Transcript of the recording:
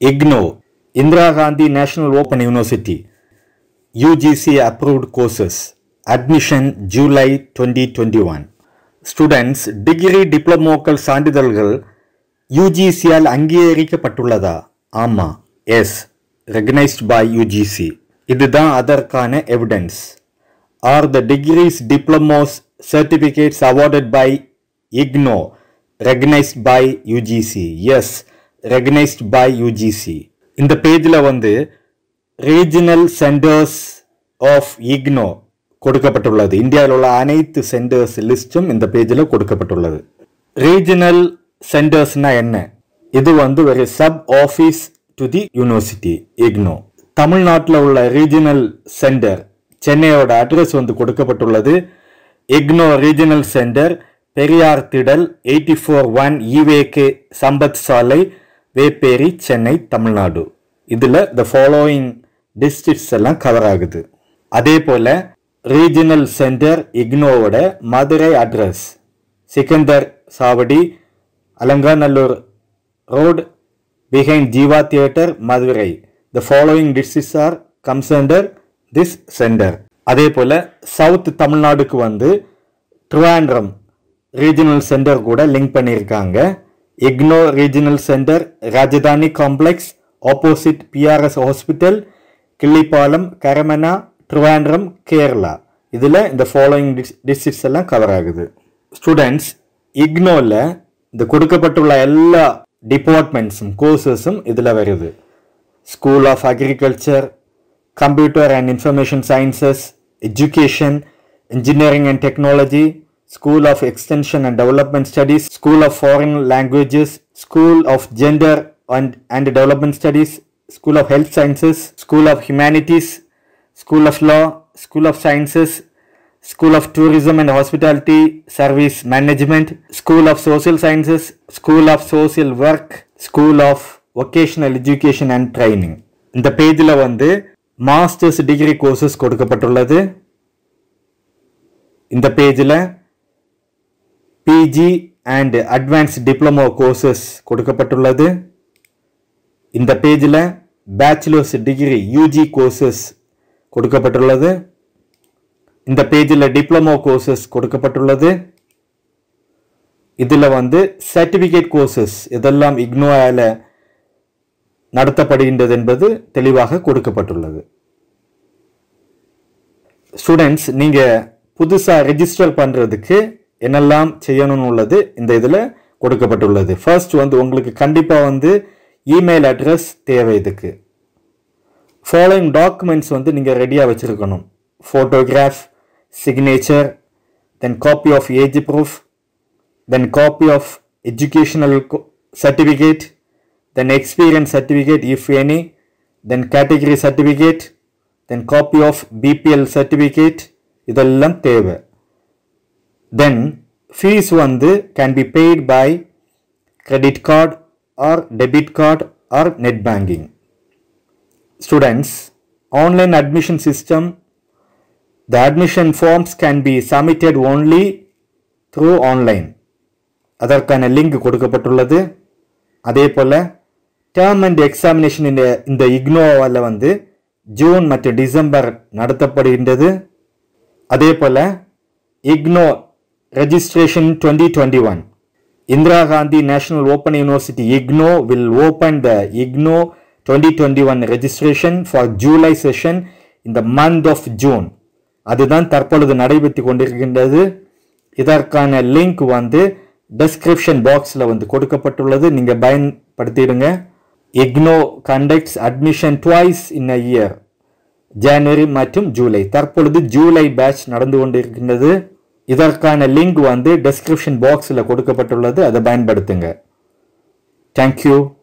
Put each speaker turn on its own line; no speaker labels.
IGNO, Indira Gandhi National Open University, UGC approved courses, admission July 2021. Students degree டிப்ளமோக்கள் சான்றிதழ்கள் யூஜிசியால் அங்கீகரிக்கப்பட்டுள்ளதா ஆமா S recognised by UGC இதுதான் அதற்கான evidence are the degrees diplomas certificates awarded by IGNOU recognised by UGC is recognised by UGC இந்த பேஜில் வந்து regional centres of IGNOU கொடுக்கப்பட்டுள்ளது இந்தியாவில் உள்ள அனைத்து சென்டர்ஸ் லிஸ்டும் இந்த பேஜில் கொடுக்கப்பட்டுள்ளது ரீஜனல் சென்டர்ஸ்னா என்ன இது வந்து ஒரு sub office to the university IGNOU தமிழ்நாட்டில் உள்ள ரீஜனல் சென்டர் சென்னையோட அட்ரஸ் வந்து கொடுக்கப்பட்டுள்ளது IGNOU regional centre Periyar Thidal eighty four one EVK Sampath Salai Vepery Chennai Tamil Nadu இதில் த ஃபாலோயிங் டிஸ்ட்ரிக்ட்ஸ் எல்லாம் கவர் ஆகுது அதே போல் ரீஜனல் சென்டர் இக்னோவோட Madurai address Sikandar Chavadi Alanganallur road behind Jeeva theatre Madurai the following districts are comes under this centre அதே போல் சவுத் தமிழ்நாடுக்கு வந்து ட்ரிவாண்ட்ரம் ரீஜனல் சென்டர் கூட லிங்க் பண்ணியிருக்காங்க IGNOU regional centre Rajadhani complex opposite PRS hospital Killipalam Karamana Trivandrum Kerala இதில் இந்த ஃபாலோயிங் டிஸ்ட்ரிக்ட்ஸ் எல்லாம் கவர் ஆகுது ஸ்டூடெண்ட்ஸ் இக்னோவில் இந்த கொடுக்கப்பட்டுள்ள எல்லா டிபார்ட்மெண்ட்ஸும் கோர்சஸும் இதில் வருது school of agriculture computer and information sciences education engineering and technology school of extension and development studies school of foreign languages school of gender and and development studies school of health sciences school of humanities School of Law, School of Sciences, School of Tourism and Hospitality, Service Management, School of Social Sciences, School of Social Work, School of Vocational Education and Training. இந்த பேஜில் வந்து masters degree courses கொடுக்கப்பட்டுள்ளது இந்த பேஜில் PG and advance diploma courses கொடுக்கப்பட்டுள்ளது இந்த பேஜில் bachelors degree UG courses கொடுக்கப்பட்டுள்ளது இந்த பேஜில் டிப்ளமோ கோர்சஸ் கொடுக்கப்பட்டுள்ளது இதில் வந்து சர்டிஃபிகேட் கோர்சஸ் இதெல்லாம் இக்னோயால் நடத்தப்படுகின்றது என்பது தெளிவாக கொடுக்கப்பட்டுள்ளது ஸ்டூடெண்ட்ஸ் நீங்கள் புதுசாக ரெஜிஸ்டர் பண்ணுறதுக்கு என்னெல்லாம் செய்யணும்னு உள்ளது இந்த இதில் கொடுக்கப்பட்டுள்ளது ஃபர்ஸ்ட் வந்து உங்களுக்கு கண்டிப்பாக வந்து இமெயில் அட்ரஸ் தேவை இதுக்கு ஃபாலோயிங் டாக்குமெண்ட்ஸ் வந்து நீங்கள் ரெடியாக வச்சுருக்கணும் photograph signature then copy of age proof then copy of educational certificate then experience certificate if any then category certificate then copy of BPL certificate இதெல்லாம் தேவை தென் ஃபீஸ் வந்து can be paid by credit card or debit card or net banking students online admission system the admission forms can be submitted only through online அதற்கான link கொடுக்கப்பட்டுள்ளது அதே போல் term and examination இந்த இந்த இக்னோவால் வந்து June மற்றும் December நடத்தப்படுகின்றது அதே போல் IGNOU registration twenty twenty one Indira Gandhi national open university IGNOU will open the IGNOU 2021 registration for July session in the month of June அதுதான் தற்பொழுது நடைபெற்று கொண்டிருக்கின்றது இதற்கான லிங்க் வந்து டெஸ்கிரிப்ஷன் பாக்ஸில் வந்து கொடுக்கப்பட்டுள்ளது நீங்கள் பயன்படுத்திடுங்க IGNOU conducts admission twice in a year ஜனவரி மற்றும் ஜூலை தற்பொழுது ஜூலை பேட்ச் நடந்து கொண்டிருக்கின்றது இதற்கான லிங்க் வந்து டெஸ்கிரிப்ஷன் பாக்ஸில் கொடுக்கப்பட்டுள்ளது அதை பயன்படுத்துங்க தேங்க்யூ